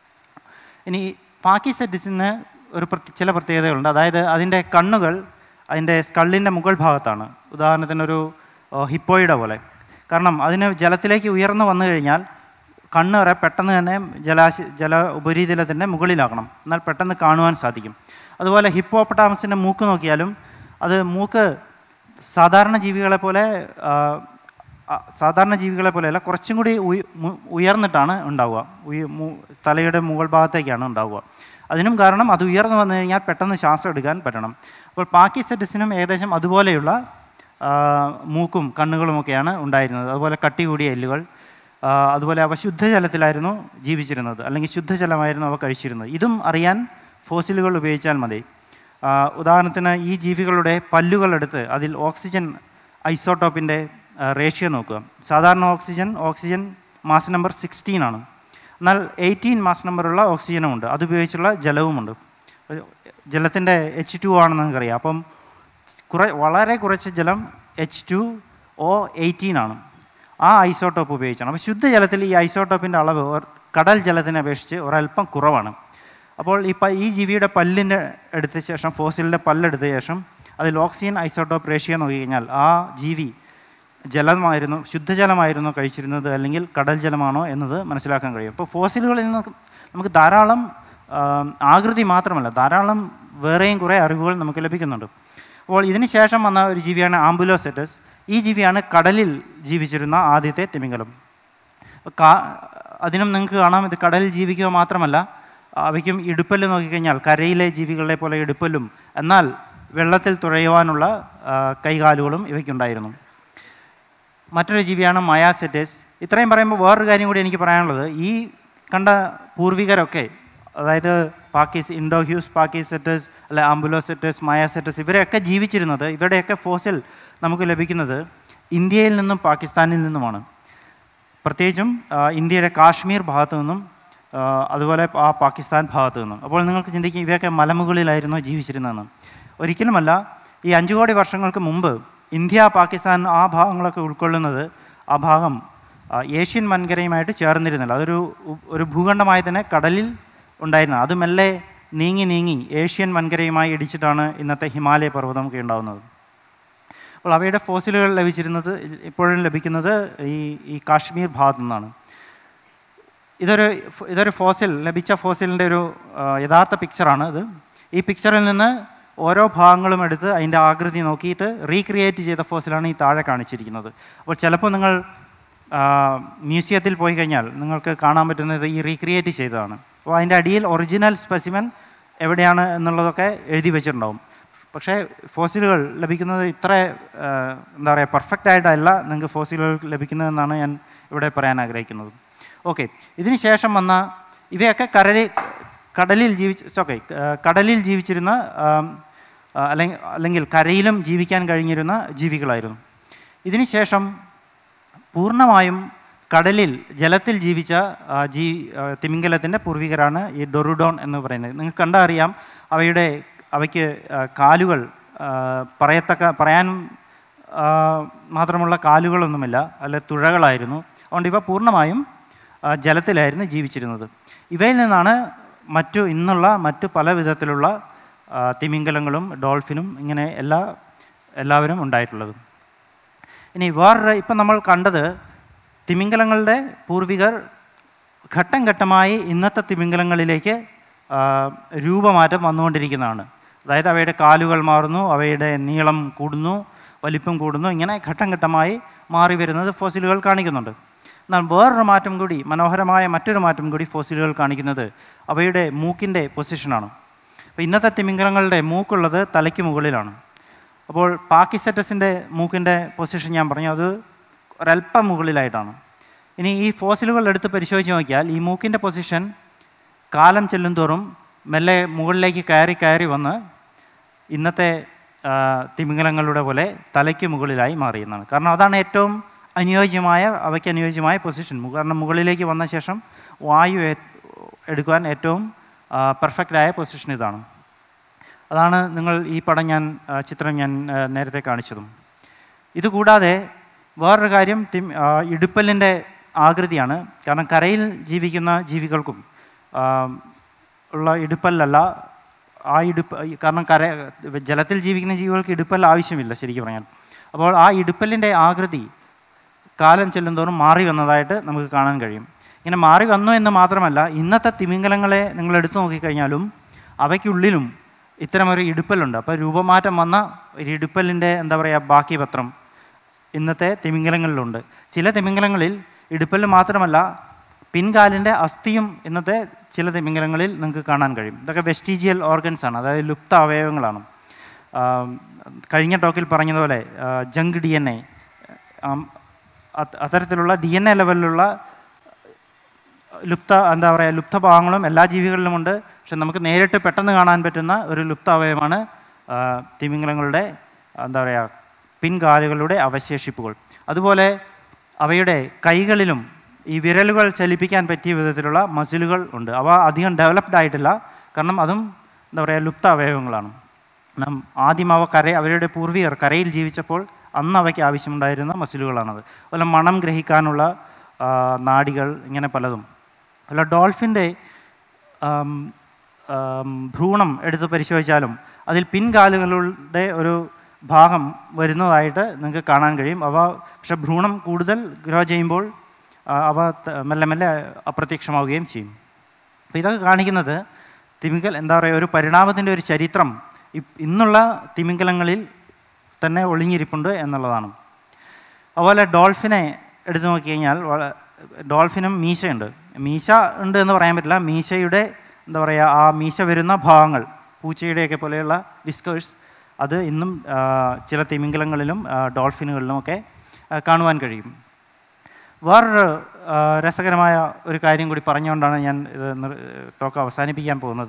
ഇനി പാക്കിസെറ്റിസിന് ഒരു പ്രത്യ- ചില പ്രത്യേകതകളുണ്ട് അതായത് അതിൻ്റെ കണ്ണുകൾ അതിൻ്റെ സ്കള്ളിൻ്റെ മുകൾ ഭാഗത്താണ് ഉദാഹരണത്തിന് ഒരു ഹിപ്പോയുടെ പോലെ കാരണം അതിന് ജലത്തിലേക്ക് ഉയർന്നു വന്നു കഴിഞ്ഞാൽ കണ്ണ് വരെ പെട്ടെന്ന് തന്നെ ജലാശ ജല ഉപരിതലത്തിൻ്റെ മുകളിലാക്കണം എന്നാൽ പെട്ടെന്ന് കാണുവാൻ സാധിക്കും അതുപോലെ ഹിപ്പോപ്പട്ടാമസിൻ്റെ മൂക്ക് നോക്കിയാലും അത് മൂക്ക് സാധാരണ ജീവികളെ പോലെ ആ, ആ, സാധാരണ ജീവികളെ പോലെയല്ല കുറച്ചും കൂടി ഉയ- മു- ഉയർന്നിട്ടാണ് ഉണ്ടാവുക ഉയ- മു- തലയുടെ മുകൾ ഭാഗത്തേക്കാണ് ഉണ്ടാവുക അതിനും കാരണം അത് ഉയർന്നു വന്നു കഴിഞ്ഞാൽ പെട്ടെന്ന് ശ്വാസം എടുക്കാൻ പറ്റണം അപ്പോൾ പാക്കിസെറ്റിസിനും ഏകദേശം അതുപോലെയുള്ള ആ, മൂക്കും കണ്ണുകളുമൊക്കെയാണ് ഉണ്ടായിരുന്നത് അതുപോലെ കട്ടി കൂടിയ എല്ലുകൾ ആ, അതുപോലെ അവ ശുദ്ധജലത്തിലായിരുന്നു ജീവിച്ചിരുന്നത് അല്ലെങ്കിൽ ശുദ്ധജലമായിരുന്നു അവ കഴിച്ചിരുന്നത് ഇതും അറിയാൻ ഫോസിലുകൾ ഉപയോഗിച്ചാൽ മതി ആ, ഉദാഹരണത്തിന് ഈ ജീവികളുടെ പല്ലുകളെടുത്ത് അതിൽ ഓക്സിജൻ ഐസോട്ടോപ്പിൻ്റെ റേഷ്യോ നോക്കുക സാധാരണ oxygen oxygen mass number sixteen ആണ് എന്നാൽ എയ്റ്റീൻ മാസ് നമ്പറുള്ള ഓക്സിജനും ഉണ്ട് അതുപയോഗിച്ചുള്ള ജലവുമുണ്ട് ജലത്തിൻ്റെ എച്ച് ടു ആണെന്ന് നമുക്കറിയാം അപ്പം കുറ വളരെ കുറച്ച് ജലം എച്ച് ടു ഒ എയ്റ്റീൻ ആണ് ആ ഐസോട്ടോപ്പ് ഉപയോഗിച്ചാണ് അപ്പോൾ ശുദ്ധജലത്തിൽ ഈ ഐസോട്ടോപ്പിൻ്റെ അളവ് ഒർ- കടൽ ജലത്തിനെ അപേക്ഷിച്ച് ഒരല്പം കുറവാണ് അപ്പോൾ ഈ പ ഈ ജീവിയുടെ പല്ലിൻ്റെ എടുത്ത ശേഷം ഫോസിലിൻ്റെ പല്ലെടുത്ത ശേഷം അതിൽ ഓക്സിജൻ ഐസോട്ടോപ്പ് റേഷ്യോ നോക്കിക്കഴിഞ്ഞാൽ ആ ജീവി ജലമായിരുന്നു ശുദ്ധജലമായിരുന്നോ കഴിച്ചിരുന്നത് അല്ലെങ്കിൽ കടൽ ജലമാണോ എന്നത് മനസ്സിലാക്കാൻ കഴിയും അപ്പോൾ ഫോസിലുകളിൽ നിന്ന് നമുക്ക് ധാരാളം ആ, ആകൃതി മാത്രമല്ല ധാരാളം വേറെയും കുറേ അറിവുകൾ നമുക്ക് ലഭിക്കുന്നുണ്ട് അപ്പോൾ ഇതിന് ശേഷം വന്ന ഒരു ജീവിയാണ് ആംബുലോസെറ്റസ് ഈ ജീവിയാണ് കടലിൽ ജീവിച്ചിരുന്ന ആദ്യത്തെ തിമിംഗലം അപ്പോൾ കാ- അതിനും നിങ്ങൾക്ക് കാണാം ഇത് കടലിൽ ജീവിക്കുക മാത്രമല്ല അവയ്ക്കും ഇടുപ്പല് നോക്കിക്കഴിഞ്ഞാൽ കരയിലെ ജീവികളെ പോലെ ഇടുപ്പലും എന്നാൽ വെള്ളത്തിൽ തുഴയുവാനുള്ള ആ, കൈകാലുകളും ഇവയ്ക്കുണ്ടായിരുന്നു മറ്റൊരു ജീവിയാണ് മയാസെറ്റസ് ഇത്രയും പറയുമ്പോൾ വേറൊരു കാര്യം കൂടി എനിക്ക് പറയാനുള്ളത് ഈ കണ്ട പൂർവികരൊക്കെ അതായത് പാക്കീസ് ഇൻഡോഹ്യൂസ് പാക്കീസെറ്റസ് അല്ലെ ആംബുലോസെറ്റസ് മയാസെറ്റസ് ഇവരെയൊക്കെ ജീവിച്ചിരുന്നത് ഇവരുടെയൊക്കെ ഫോസിൽ നമുക്ക് ലഭിക്കുന്നത് ഇന്ത്യയിൽ നിന്നും പാകിസ്ഥാനിൽ നിന്നുമാണ് പ്രത്യേകിച്ചും ആ, ഇന്ത്യയുടെ കാശ്മീർ ഭാഗത്തു നിന്നും ആ, അതുപോലെ ആ പാകിസ്ഥാൻ ഭാഗത്തു നിന്നും അപ്പോൾ നിങ്ങൾക്ക് ചിന്തിക്കും ഇവയൊക്കെ മലമുകളിലായിരുന്നോ ജീവിച്ചിരുന്നതെന്ന് ഒരിക്കലുമല്ല ഈ അഞ്ചു കോടി വർഷങ്ങൾക്ക് മുമ്പ് ഇന്ത്യ പാകിസ്ഥാൻ ആ ഭാഗങ്ങളൊക്കെ ഉൾക്കൊള്ളുന്നത് ആ ഭാഗം ആ, ഏഷ്യൻ വൻകരയുമായിട്ട് ചേർന്നിരുന്നില്ല അതൊരു ഉ- ഒരു ഭൂഖണ്ഡമായി തന്നെ കടലിൽ ഉണ്ടായിരുന്നത് അത് മെല്ലെ നീങ്ങി നീങ്ങി ഏഷ്യൻ വൻകരയുമായി ഇടിച്ചിട്ടാണ് ഇന്നത്തെ ഹിമാലയ പർവ്വതമൊക്കെ ഉണ്ടാകുന്നത് അപ്പോൾ അവയുടെ ഫോസിലുകൾ ലഭിച്ചിരുന്നത് ഇപ്പോഴും ലഭിക്കുന്നത് ഈ ഈ കാശ്മീർ ഭാഗത്തു നിന്നാണ് ഇതൊരു ഇതൊരു ഫോസിൽ ലഭിച്ച ഫോസിലിൻ്റെ ഒരു ആ, യഥാർത്ഥ പിക്ചറാണ് ഇത് ഈ പിക്ചറിൽ നിന്ന് ഓരോ ഭാഗങ്ങളും എടുത്ത് അതിൻ്റെ ആകൃതി നോക്കിയിട്ട് റീക്രിയേറ്റ് ചെയ്ത ഫോസിലാണ് ഈ താഴെ കാണിച്ചിരിക്കുന്നത് അപ്പോൾ ചിലപ്പോൾ നിങ്ങൾ ആ, മ്യൂസിയത്തിൽ പോയി കഴിഞ്ഞാൽ നിങ്ങൾക്ക് കാണാൻ പറ്റുന്നത് ഈ റീക്രിയേറ്റ് ചെയ്തതാണ് അപ്പോൾ അതിൻ്റെ അടിയിൽ ഒറിജിനൽ സ്പെസിമൻ എവിടെയാണ് എന്നുള്ളതൊക്കെ എഴുതി വെച്ചിട്ടുണ്ടാവും പക്ഷേ ഫോസിലുകൾ ലഭിക്കുന്നത് ഇത്ര ആ, എന്താ പറയുക പെർഫെക്റ്റ് ആയിട്ടല്ല നിങ്ങൾക്ക് ഫോസിലുകൾ ലഭിക്കുന്നതെന്നാണ് ഞാൻ ഇവിടെ പറയാൻ ആഗ്രഹിക്കുന്നത് ഓക്കെ ഇതിന് ശേഷം വന്ന ഇവയൊക്കെ കരലിൽ കടലിൽ ജീവിച്ച് ഓക്കെ കടലിൽ ജീവിച്ചിരുന്ന ആം, ആ, അല്ലെങ്കിൽ അല്ലെങ്കിൽ കരയിലും ജീവിക്കാൻ കഴിഞ്ഞിരുന്ന ജീവികളായിരുന്നു ഇതിന് ശേഷം പൂർണ്ണമായും കടലിൽ ജലത്തിൽ ജീവിച്ച ആ, ജീ ആ, തിമിംഗലത്തിൻ്റെ പൂർവികരാണ് ഈ ഡൊറുഡോൺ എന്ന് പറയുന്നത് നിങ്ങൾക്ക് കണ്ടാൽ അറിയാം അവയുടെ അവയ്ക്ക് ആ, കാലുകൾ ആ, പറയത്തക്ക പറയാനും ആ, മാത്രമുള്ള കാലുകളൊന്നുമില്ല അല്ല തുഴകളായിരുന്നു അതുകൊണ്ട് ഇവ പൂർണ്ണമായും ആ, ജലത്തിലായിരുന്നു ജീവിച്ചിരുന്നത് ഇവയിൽ നിന്നാണ് മറ്റു ഇന്നുള്ള മറ്റു പല വിധത്തിലുള്ള ആ, തിമിംഗലങ്ങളും ഡോൾഫിനും ഇങ്ങനെ എല്ലാ എല്ലാവരും ഉണ്ടായിട്ടുള്ളത് ഇനി വേറൊരു ഇപ്പം നമ്മൾ കണ്ടത് തിമിംഗലങ്ങളുടെ പൂർവികർ ഘട്ടം ഘട്ടമായി ഇന്നത്തെ തിമിംഗലങ്ങളിലേക്ക് ആ, രൂപമാറ്റം വന്നുകൊണ്ടിരിക്കുന്നതാണ് അതായത് അവയുടെ കാലുകൾ മാറുന്നു അവയുടെ നീളം കൂടുന്നു വലിപ്പം കൂടുന്നു ഇങ്ങനെ ഘട്ടം ഘട്ടമായി മാറി വരുന്നത് ഫോസിലുകൾ കാണിക്കുന്നുണ്ട് എന്നാൽ വേറൊരു മാറ്റം കൂടി മനോഹരമായ മറ്റൊരു മാറ്റം കൂടി ഫോസിലുകൾ കാണിക്കുന്നത് അവയുടെ മൂക്കിൻ്റെ പൊസിഷനാണ് അപ്പോൾ ഇന്നത്തെ തിമിംഗലങ്ങളുടെ മൂക്കുള്ളത് തലയ്ക്ക് മുകളിലാണ് അപ്പോൾ പാക്കിസെറ്റസിൻ്റെ മൂക്കിൻ്റെ പൊസിഷൻ ഞാൻ പറഞ്ഞു അത് ഒരല്പം മുകളിലായിട്ടാണ് ഇനി ഈ ഫോസിലുകൾ എടുത്ത് പരിശോധിച്ച് നോക്കിയാൽ ഈ മൂക്കിൻ്റെ പൊസിഷൻ കാലം ചെല്ലുന്തോറും മെല്ലെ മുകളിലേക്ക് കയറി കയറി വന്ന് ഇന്നത്തെ ആ, തിമിംഗലങ്ങളുടെ പോലെ തലയ്ക്ക് മുകളിലായി മാറിയെന്നാണ് കാരണം അതാണ് ഏറ്റവും അനുയോജ്യമായ അവയ്ക്ക് അനുയോജ്യമായ പൊസിഷൻ കാരണം മുകളിലേക്ക് വന്ന ശേഷം വായു ഏ- എടുക്കുവാൻ ഏറ്റവും പെർഫെക്റ്റായ പൊസിഷൻ ഇതാണ് അതാണ് നിങ്ങൾ ഈ പടം ഞാൻ ആ, ചിത്രം ഞാൻ ആ, നേരത്തെ കാണിച്ചതും ഇതുകൂടാതെ വേറൊരു കാര്യം തിം ആ, ഇടുപ്പലിൻ്റെ ആകൃതിയാണ് കാരണം കരയിൽ ജീവിക്കുന്ന ജീവികൾക്കും ആ, ഉള്ള ഇടുപ്പല്ലല്ല ആ ഇടുപ്പ് കാരണം കര ജലത്തിൽ ജീവിക്കുന്ന ജീവികൾക്ക് ഇടുപ്പൽ ആവശ്യമില്ല ശരിക്കും പറഞ്ഞാൽ അപ്പോൾ ആ ഇടുപ്പലിൻ്റെ ആകൃതി കാലം ചെല്ലുന്തോറും മാറി വന്നതായിട്ട് നമുക്ക് കാണാൻ കഴിയും ഇങ്ങനെ മാറി വന്നു എന്ന് മാത്രമല്ല ഇന്നത്തെ തിമിംഗലങ്ങളെ നിങ്ങൾ എടുത്തു നോക്കിക്കഴിഞ്ഞാലും അവയ്ക്കുള്ളിലും ഇത്തരമൊരു ഇടുപ്പലുണ്ട് അപ്പോൾ രൂപമാറ്റം വന്ന ഒരു ഇടുപ്പലിൻ്റെ എന്താ പറയുക ബാക്കി പത്രം ഇന്നത്തെ തിമിംഗലങ്ങളിലുണ്ട് ചില തിമിംഗലങ്ങളിൽ ഇടുപ്പൽ മാത്രമല്ല പിൻകാലിൻ്റെ അസ്ഥിയും ഇന്നത്തെ ചില തിമിംഗലങ്ങളിൽ നിങ്ങൾക്ക് കാണാൻ കഴിയും ഇതൊക്കെ വെസ്റ്റീജിയൽ ഓർഗൻസ് ആണ് അതായത് ലുപ്ത അവയവങ്ങളാണ് ആം, കഴിഞ്ഞ ടോക്കിൽ പറഞ്ഞതുപോലെ ജങ്ക് ഡി എൻ എ അത്തരത്തിലുള്ള ഡി എൻ എ ലെവലിലുള്ള ലുപ്ത എന്താ പറയുക ലുപ്തഭാഗങ്ങളും എല്ലാ ജീവികളിലുമുണ്ട് പക്ഷെ നമുക്ക് നേരിട്ട് പെട്ടെന്ന് കാണാൻ പറ്റുന്ന ഒരു ലുപ്ത അവയവമാണ് ആ, തിമിംഗലങ്ങളുടെ എന്താ പറയുക പിൻകാലുകളുടെ അവശേഷിപ്പുകൾ അതുപോലെ അവയുടെ കൈകളിലും ഈ വിരലുകൾ ചലിപ്പിക്കാൻ പറ്റിയ വിധത്തിലുള്ള മസിലുകൾ ഉണ്ട് അവ അധികം ഡെവലപ്ഡ് ആയിട്ടില്ല കാരണം അതും എന്താ പറയുക ലുപ്ത അവയവങ്ങളാണ് നാം ആദ്യം അവ കര അവരുടെ പൂർവികർ കരയിൽ ജീവിച്ചപ്പോൾ അന്ന് അവയ്ക്ക് ആവശ്യമുണ്ടായിരുന്ന മസിലുകളാണത് അതുപോലെ മണം ഗ്രഹിക്കാനുള്ള ആ, നാഡികൾ ഇങ്ങനെ പലതും അല്ല ഡോൾഫിൻ്റെ ആം, ആം, ഭ്രൂണം എടുത്ത് പരിശോധിച്ചാലും അതിൽ പിൻകാലുകളുടെ ഒരു ഭാഗം വരുന്നതായിട്ട് നിങ്ങൾക്ക് കാണാൻ കഴിയും അവ പക്ഷെ ഭ്രൂണം കൂടുതൽ ഗ്രോ ചെയ്യുമ്പോൾ ആ, അവ ത- മെല്ലെ മെല്ലെ അപ്രത്യക്ഷമാവുകയും ചെയ്യും അപ്പോൾ ഇതൊക്കെ കാണിക്കുന്നത് തിമിംഗൽ എന്താ പറയുക ഒരു പരിണാമത്തിൻ്റെ ഒരു ചരിത്രം ഇ- ഇന്നുള്ള തിമിംഗലങ്ങളിൽ തന്നെ ഒളിഞ്ഞിരിപ്പുണ്ട് എന്നുള്ളതാണ് അതുപോലെ ഡോൾഫിനെ എടുത്തു നോക്കിക്കഴിഞ്ഞാൽ വള- ഡോൾഫിനും മീശയുണ്ട് മീശ ഉണ്ട് എന്ന് പറയാൻ പറ്റില്ല മീശയുടെ എന്താ പറയുക ആ മീശ വരുന്ന ഭാഗങ്ങൾ പൂച്ചയുടെയൊക്കെ പോലെയുള്ള വിസ്കേഴ്സ് അത് ഇന്നും ആ, ചില തിമിംഗലങ്ങളിലും ആ, ഡോൾഫിനുകളിലുമൊക്കെ ആ, കാണുവാൻ കഴിയും വേറൊരു ആ, രസകരമായ ഒരു കാര്യം കൂടി പറഞ്ഞുകൊണ്ടാണ് ഞാൻ ഇത് നിർ- ടോക്ക് അവസാനിപ്പിക്കാൻ പോകുന്നത്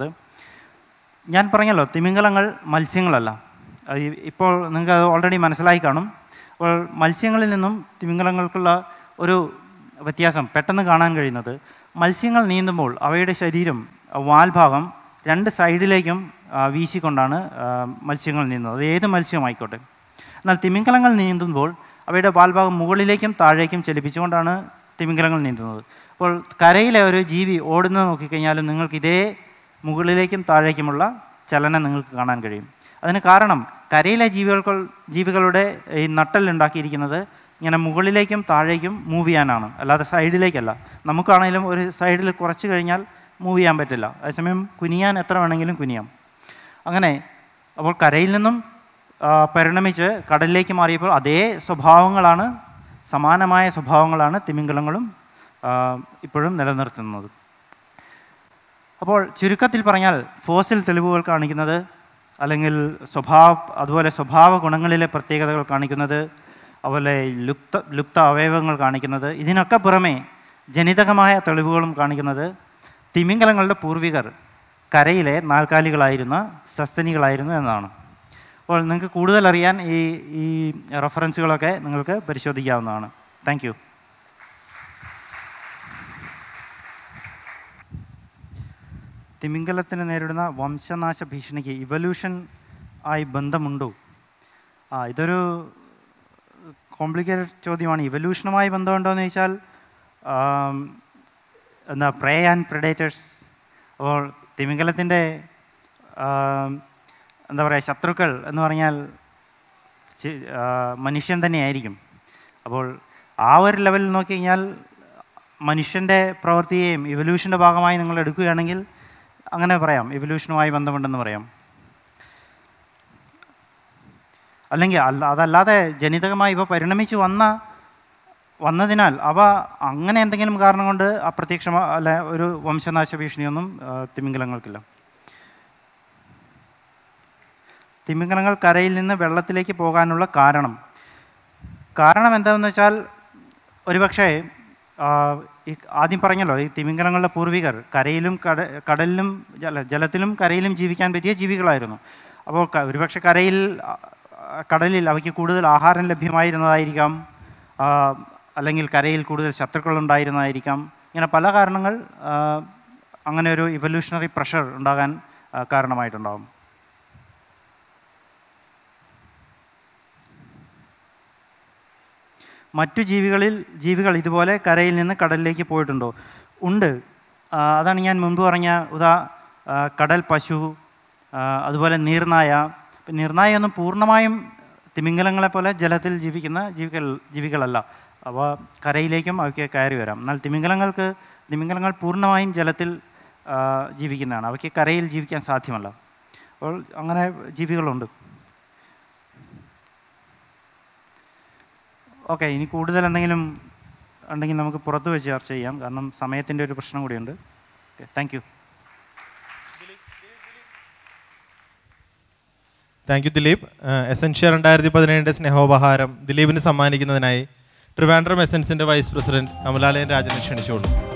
ഞാൻ പറഞ്ഞല്ലോ തിമിംഗലങ്ങൾ മത്സ്യങ്ങളല്ല അത് ഈ- ഇപ്പോൾ നിങ്ങൾക്ക് അത് ഓൾറെഡി മനസ്സിലായി കാണും അപ്പോൾ മത്സ്യങ്ങളിൽ നിന്നും തിമിംഗലങ്ങൾക്കുള്ള ഒരു വ്യത്യാസം പെട്ടെന്ന് കാണാൻ കഴിയുന്നത് മത്സ്യങ്ങൾ നീന്തുമ്പോൾ അവയുടെ ശരീരം ആ, വാൽഭാഗം രണ്ട് സൈഡിലേക്കും ആ, വീശിക്കൊണ്ടാണ് ആ, മത്സ്യങ്ങൾ നീന്തുന്നത് അത് ഏത് മത്സ്യമായിക്കോട്ടെ എന്നാൽ തിമിംഗലങ്ങൾ നീന്തുമ്പോൾ അവയുടെ വാൽഭാഗം മുകളിലേക്കും താഴേക്കും ചലിപ്പിച്ചുകൊണ്ടാണ് തിമിംഗലങ്ങൾ നീന്തുന്നത് അപ്പോൾ കരയിലെ ഒരു ജീവി ഓടുന്നത് നോക്കിക്കഴിഞ്ഞാലും നിങ്ങൾക്ക് ഇതേ മുകളിലേക്കും താഴേക്കുമുള്ള ചലനം നിങ്ങൾക്ക് കാണാൻ കഴിയും അതിന് കാരണം കരയിലെ ജീവികൾക്ക് ജീവികളുടെ ഈ നട്ടൽ ഉണ്ടാക്കിയിരിക്കുന്നത് ഇങ്ങനെ മുകളിലേക്കും താഴേക്കും മൂവ് ചെയ്യാനാണ് അല്ലാതെ സൈഡിലേക്കല്ല നമുക്കാണെങ്കിലും ഒരു സൈഡിൽ കുറച്ച് കഴിഞ്ഞാൽ മൂവ് ചെയ്യാൻ പറ്റില്ല അതേസമയം കുനിയാൻ എത്ര വേണമെങ്കിലും കുനിയാം അങ്ങനെ അപ്പോൾ കരയിൽ നിന്നും ആ, പരിണമിച്ച് കടലിലേക്ക് മാറിയപ്പോൾ അതേ സ്വഭാവങ്ങളാണ് സമാനമായ സ്വഭാവങ്ങളാണ് തിമിംഗലങ്ങളും ആ, ഇപ്പോഴും നിലനിർത്തുന്നത് അപ്പോൾ ചുരുക്കത്തിൽ പറഞ്ഞാൽ ഫോസിൽ തെളിവുകൾ കാണിക്കുന്നത് അല്ലെങ്കിൽ സ്വഭാവ അതുപോലെ സ്വഭാവ ഗുണങ്ങളിലെ പ്രത്യേകതകൾ കാണിക്കുന്നത് അതുപോലെ ലുപ്ത ലുപ്ത അവയവങ്ങൾ കാണിക്കുന്നത് ഇതിനൊക്കെ പുറമെ ജനിതകമായ തെളിവുകളും കാണിക്കുന്നത് തിമിംഗലങ്ങളുടെ പൂർവികർ കരയിലെ നാൽക്കാലികളായിരുന്ന സസ്തനികളായിരുന്നു എന്നതാണ് അപ്പോൾ നിങ്ങൾക്ക് കൂടുതൽ അറിയാൻ ഈ ഈ റെഫറൻസുകളൊക്കെ നിങ്ങൾക്ക് പരിശോധിക്കാവുന്നതാണ് താങ്ക് യു തിമിംഗലത്തിന് നേരിടുന്ന വംശനാശ ഭീഷണിക്ക് ഇവല്യൂഷൻ ആയി ബന്ധമുണ്ടോ ആ ഇതൊരു കോംപ്ലിക്കേറ്റഡ് ചോദ്യമാണ് ഇവല്യൂഷനുമായി ബന്ധമുണ്ടോ എന്ന് ചോദിച്ചാൽ ആം, എന്താ പ്രേ ആൻഡ് പ്രിഡേറ്റേഴ്സ് അപ്പോൾ തിമിംഗലത്തിൻ്റെ ആം, എന്താ പറയുക ശത്രുക്കൾ എന്ന് പറഞ്ഞാൽ ചി- ആ, മനുഷ്യൻ തന്നെയായിരിക്കും അപ്പോൾ ആ ഒരു ലെവലിൽ നോക്കി കഴിഞ്ഞാൽ മനുഷ്യൻ്റെ പ്രവൃത്തിയെയും ഇവല്യൂഷൻ്റെ ഭാഗമായി നിങ്ങൾ എടുക്കുകയാണെങ്കിൽ അങ്ങനെ പറയാം ഇവല്യൂഷനുമായി ബന്ധമുണ്ടെന്ന് പറയാം അല്ലെങ്കിൽ അല്ല അതല്ലാതെ ജനിതകമായി ഇപ്പോൾ പരിണമിച്ച് വന്ന വന്നതിനാൽ അവ അങ്ങനെ എന്തെങ്കിലും കാരണം കൊണ്ട് അപ്രത്യക്ഷമ അല്ല ഒരു വംശനാശ ഭീഷണിയൊന്നും ആ, തിമിംഗലങ്ങൾക്കില്ല തിമിംഗലങ്ങൾ കരയിൽ നിന്ന് വെള്ളത്തിലേക്ക് പോകാനുള്ള കാരണം കാരണം എന്താണെന്ന് വെച്ചാൽ ഒരുപക്ഷേ ആ, ഈ ആദ്യം പറഞ്ഞല്ലോ ഈ തിമിംഗലങ്ങളുടെ പൂർവികർ കരയിലും കട കടലിലും ജല ജലത്തിലും കരയിലും ജീവിക്കാൻ പറ്റിയ ജീവികളായിരുന്നു അപ്പോൾ ക- ഒരുപക്ഷെ കരയിൽ ആ, കടലിൽ അവയ്ക്ക് കൂടുതൽ ആഹാരം ലഭ്യമായിരുന്നതായിരിക്കാം ആ, അല്ലെങ്കിൽ കരയിൽ കൂടുതൽ ശത്രുക്കൾ ഉണ്ടായിരുന്നതായിരിക്കാം ഇങ്ങനെ പല കാരണങ്ങൾ ആ, അങ്ങനെ ഒരു ഇവല്യൂഷണറി പ്രഷർ ഉണ്ടാകാൻ ആ, കാരണമായിട്ടുണ്ടാകും മറ്റു ജീവികളിൽ ജീവികൾ ഇതുപോലെ കരയിൽ നിന്ന് കടലിലേക്ക് പോയിട്ടുണ്ടോ ഉണ്ട് ആ, അതാണ് ഞാൻ മുൻപ് പറഞ്ഞ ഉദാ ആ, കടൽ പശു ആ, അതുപോലെ നീർനായ ഇപ്പം നീർനായൊന്നും പൂർണ്ണമായും തിമിംഗലങ്ങളെ പോലെ ജലത്തിൽ ജീവിക്കുന്ന ജീവികൾ ജീവികളല്ല അവ കരയിലേക്കും അവയ്ക്ക് കയറി വരാം എന്നാൽ തിമിംഗലങ്ങൾക്ക് തിമിംഗലങ്ങൾ പൂർണ്ണമായും ജലത്തിൽ ആ, ജീവിക്കുന്നതാണ് അവയ്ക്ക് കരയിൽ ജീവിക്കാൻ സാധ്യമല്ല അപ്പോൾ അങ്ങനെ ജീവികളുണ്ട് ഓക്കെ ഇനി കൂടുതൽ എന്തെങ്കിലും ഉണ്ടെങ്കിൽ നമുക്ക് പുറത്ത് വെച്ച് ചർച്ച ചെയ്യാം കാരണം സമയത്തിൻ്റെ ഒരു പ്രശ്നം കൂടിയുണ്ട് okay thank you thank you Dileep Essentia രണ്ടായിരത്തി പതിനേഴിൻ്റെ സ്നേഹോപഹാരം ദിലീപിന് സമ്മാനിക്കുന്നതിനായി ട്രിവാൻഡ്രം എസൻസിൻ്റെ വൈസ് പ്രസിഡന്റ് കമലാലയൻ രാജനെ ക്ഷണിച്ചോളൂ